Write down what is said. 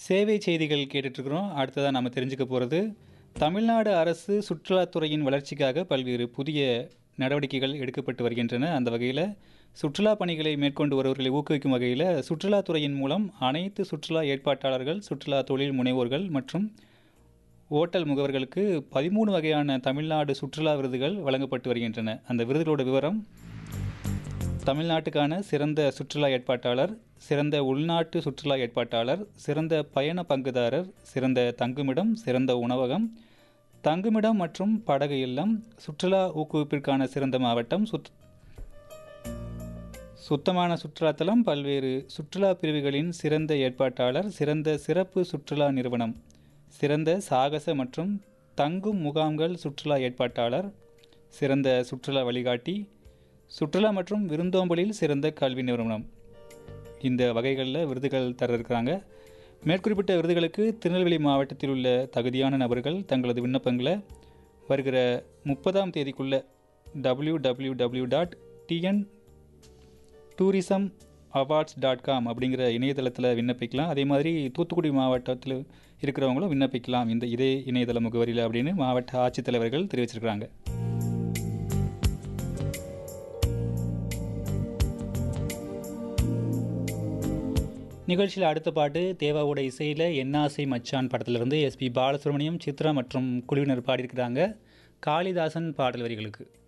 சேவை செய்திகள் கேட்டுட்ருக்குறோம் அடுத்ததாக நம்ம தெரிஞ்சுக்க போகிறது தமிழ்நாடு அரசு சுற்றுலாத்துறையின் வளர்ச்சிக்காக பல்வேறு புதிய நடவடிக்கைகள் எடுக்கப்பட்டு வருகின்றன அந்த வகையில் சுற்றுலா பணிகளை மேற்கொண்டு வருவர்களை ஊக்குவிக்கும் வகையில் சுற்றுலாத்துறையின் மூலம் அனைத்து சுற்றுலா ஏற்பாட்டாளர்கள் சுற்றுலா தொழில் முனைவோர்கள் மற்றும் ஓட்டல் முகவர்களுக்கு பதிமூணு வகையான தமிழ்நாடு சுற்றுலா விருதுகள் வழங்கப்பட்டு வருகின்றன அந்த விருதுகளோட விவரம் தமிழ்நாட்டுக்கான சிறந்த சுற்றுலா ஏற்பாட்டாளர் சிறந்த உள்நாட்டு சுற்றுலா ஏற்பாட்டாளர் சிறந்த பயண பங்குதாரர் சிறந்த தங்குமிடம் சிறந்த உணவகம் தங்குமிடம் மற்றும் படகு இல்லம் சுற்றுலா ஊக்குவிப்பிற்கான சிறந்த மாவட்டம் சுத் சுத்தமான சுற்றுலாத்தலம் பல்வேறு சுற்றுலா பிரிவுகளின் சிறந்த ஏற்பாட்டாளர் சிறந்த சிறப்பு சுற்றுலா நிறுவனம் சிறந்த சாகச மற்றும் தங்கும் முகாம்கள் சுற்றுலா ஏற்பாட்டாளர் சிறந்த சுற்றுலா வழிகாட்டி சுற்றுலா மற்றும் விருந்தோம்பலில் சிறந்த கல்வி நிறுவனம் இந்த வகைகளில் விருதுகள் தர இருக்கிறாங்க மேற்குறிப்பிட்ட விருதுகளுக்கு திருநெல்வேலி மாவட்டத்தில் உள்ள தகுதியான நபர்கள் தங்களது விண்ணப்பங்களை வருகிற முப்பதாம் தேதிக்குள்ள W W W dot TN tourism awards dot com அப்படிங்கிற இணையதளத்தில் விண்ணப்பிக்கலாம் அதே மாதிரி தூத்துக்குடி மாவட்டத்தில் இருக்கிறவங்களும் விண்ணப்பிக்கலாம் இந்த இதே இணையதள முகவரியில் அப்படின்னு மாவட்ட ஆட்சித்தலைவர்கள் தெரிவிச்சிருக்கிறாங்க நிகழ்ச்சியில் அடுத்த பாட்டு தேவாவோட இசையில் என்னாசை மச்சான் படத்திலிருந்து எஸ்பி பாலசுப்ரமணியம் சித்ரா மற்றும் குழுவினர் பாடியிருக்கிறாங்க காளிதாசன் பாடல் வரிகளுக்கு